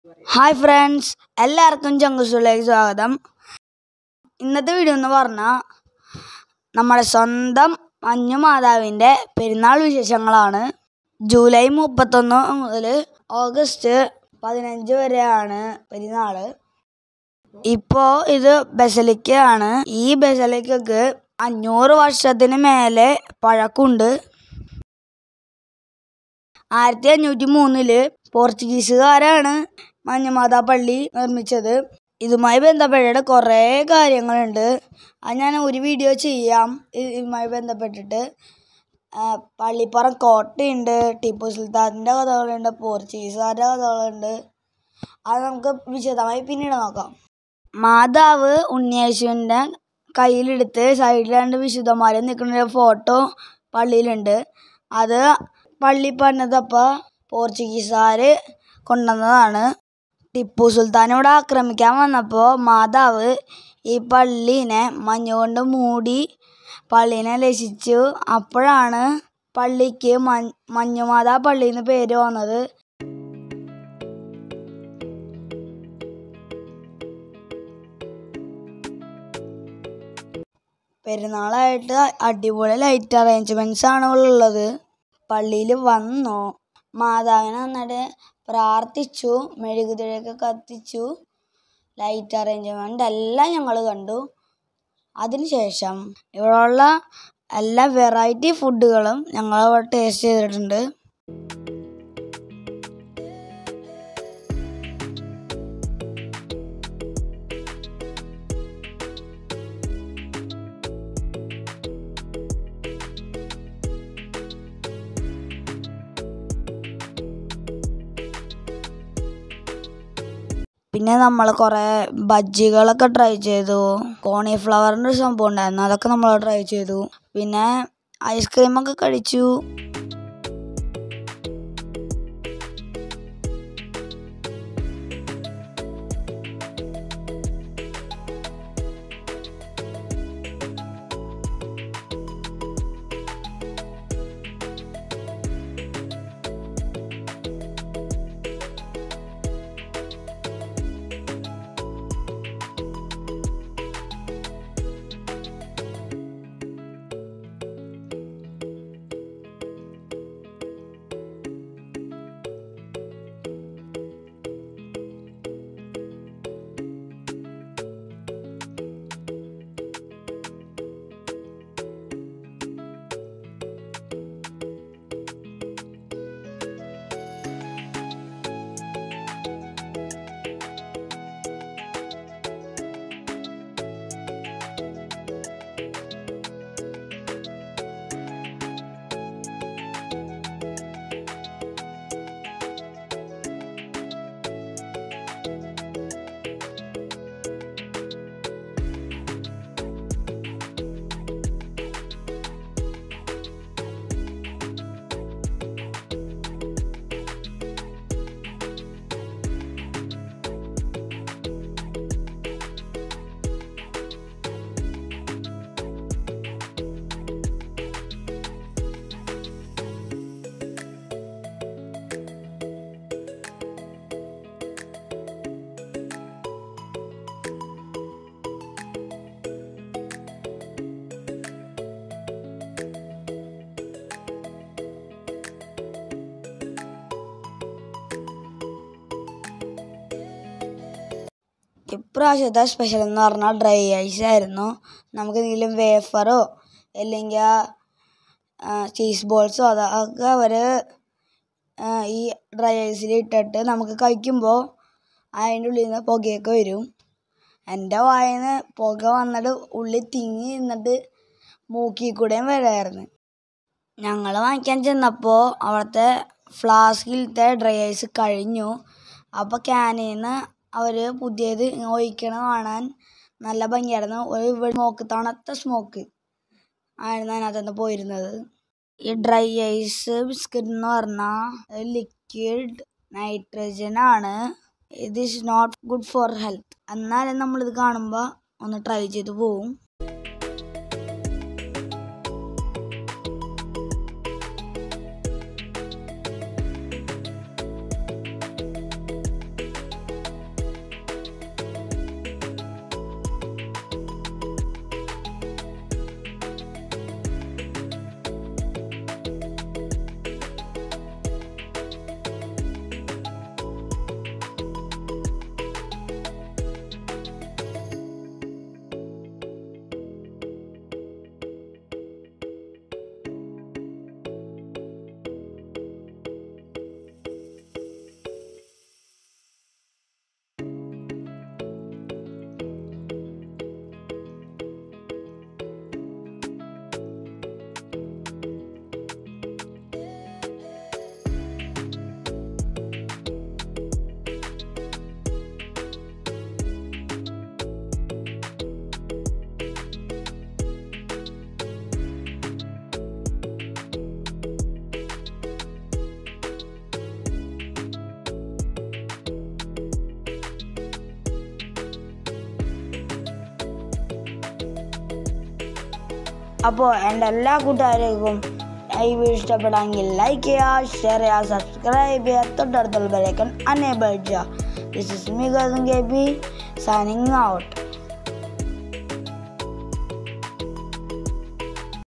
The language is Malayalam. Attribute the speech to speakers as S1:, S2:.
S1: ഹായ് ഫ്രണ്ട്സ് എല്ലാവർക്കും ജംഗസുലേക്ക് സ്വാഗതം ഇന്നത്തെ വീഡിയോ എന്ന് പറഞ്ഞാൽ നമ്മുടെ സ്വന്തം മഞ്ഞു മാതാവിൻ്റെ പെരുന്നാൾ വിശേഷങ്ങളാണ് ജൂലൈ മുപ്പത്തൊന്ന് മുതൽ ഓഗസ്റ്റ് പതിനഞ്ച് വരെയാണ് പെരുന്നാൾ ഇപ്പോൾ ഇത് ബസലിക്കയാണ് ഈ ബസലിക്കക്ക് അഞ്ഞൂറ് വർഷത്തിന് മേലെ പഴക്കമുണ്ട് ആയിരത്തി അഞ്ഞൂറ്റി മൂന്നില് പോർച്ചുഗീസുകാരാണ് മഞ്ഞമാതാ പള്ളി നിർമ്മിച്ചത് ഇതുമായി ബന്ധപ്പെട്ടിട്ട് കുറേ കാര്യങ്ങളുണ്ട് അത് ഞാൻ ഒരു വീഡിയോ ചെയ്യാം ഇ- ഇതുമായി ബന്ധപ്പെട്ടിട്ട് ആ, പള്ളിപ്പുറം കോട്ടയുണ്ട് ടിപ്പു സുൽത്താൻ്റെ കഥകളുണ്ട് പോർച്ചുഗീസുകാരുടെ കഥകളുണ്ട് അത് നമുക്ക് വിശദമായി പിന്നീട് നോക്കാം മാതാവ് ഉണ്ണിയേശുവിൻ്റെ കയ്യിലെടുത്ത് സൈഡിൽ രണ്ട് വിശുദ്ധന്മാർ നിൽക്കുന്ന ഒരു ഫോട്ടോ പള്ളിയിലുണ്ട് അത് പള്ളി പണിതപ്പോൾ പോർച്ചുഗീസുകാർ കൊണ്ടുവന്നതാണ് ടിപ്പു സുൽത്താൻ ഇവിടെ ആക്രമിക്കാൻ വന്നപ്പോൾ മാതാവ് ഈ പള്ളീനെ മഞ്ഞുകൊണ്ട് മൂടി പള്ളീനെ രക്ഷിച്ചു അപ്പോഴാണ് പള്ളിക്ക് മഞ്ഞ് മഞ്ഞുമാതാ പള്ളി എന്ന് പേര് വന്നത് പെരുന്നാളായിട്ട് അടിപൊളി ലൈറ്റ് അറേഞ്ച്മെൻറ്റ്സ് ആണ് ഇവിടെ ഉള്ളത് പള്ളിയിൽ വന്നു മാതാവിനെ വന്നിട്ട് പ്രാർത്ഥിച്ചു മെഴുകുതിരിയൊക്കെ കത്തിച്ചു ലൈറ്റ് അറേഞ്ച്മെൻ്റ് എല്ലാം ഞങ്ങൾ കണ്ടു അതിനുശേഷം ഇവിടെയുള്ള എല്ലാ വെറൈറ്റി ഫുഡുകളും ഞങ്ങൾ ടേസ്റ്റ് ചെയ്തിട്ടുണ്ട് പിന്നെ നമ്മൾ കുറേ ബജ്ജികളൊക്കെ ട്രൈ ചെയ്തു കോണിഫ്ലവറിൻ്റെ ഒരു സംഭവം ഉണ്ടായിരുന്നു അതൊക്കെ നമ്മൾ ട്രൈ ചെയ്തു പിന്നെ ഐസ്ക്രീമൊക്കെ കഴിച്ചു ഇപ്രാവശ്യത്തെ സ്പെഷ്യൽ എന്ന് പറഞ്ഞാൽ ഡ്രൈ ഐസ് ആയിരുന്നു നമുക്ക് എന്തെങ്കിലും വേഫറോ അല്ലെങ്കിൽ ചീസ് ബോൾസോ അതൊക്കെ അവർ ഈ ഡ്രൈ ഐസിൽ ഇട്ടിട്ട് നമുക്ക് കഴിക്കുമ്പോൾ അതിൻ്റെ ഉള്ളിൽ നിന്ന് പുകയൊക്കെ വരും എൻ്റെ വായിൽ നിന്ന് പുക വന്നിട്ട് ഉള്ളിൽ തിങ്ങി നിന്നിട്ട് മൂക്കിൽ കൂടെയും വരായിരുന്നു ഞങ്ങൾ വാങ്ങിക്കാൻ ചെന്നപ്പോൾ അവിടുത്തെ ഫ്ലാസ്കിലത്തെ ഡ്രൈ ഐസ് കഴിഞ്ഞു അപ്പോൾ ക്യാനിൽ നിന്ന് അവർ പുതിയത് ഒഴിക്കണ കാണാൻ നല്ല ഭംഗിയായിരുന്നു ഒരു സ്മോക്ക് തണുത്ത സ്മോക്ക് ആയിരുന്നു അതിനകത്തുനിന്ന് പോയിരുന്നത് ഈ ഡ്രൈ ഐസ് ബിസ്ക്കറ്റ് എന്ന് പറഞ്ഞാൽ ലിക്വിഡ് നൈട്രജൻ ആണ് ഇത് is not good for health എന്നാലും നമ്മളിത് കാണുമ്പോൾ ഒന്ന് ട്രൈ ചെയ്ത് പോവും അപ്പോൾ എൻ്റെ എല്ലാ കൂട്ടുകാർക്കും ഈ വീഡിയോ ഇഷ്ടപ്പെടാമെങ്കിൽ ലൈക്ക് ചെയ്യുക ഷെയർ ചെയ്യുക സബ്സ്ക്രൈബ് ചെയ്യുക തൊട്ടടുത്തുള്ള ബെലൈക്കൺ അനേബിൾ ചെയ്യുക this is me Gautham K P signing out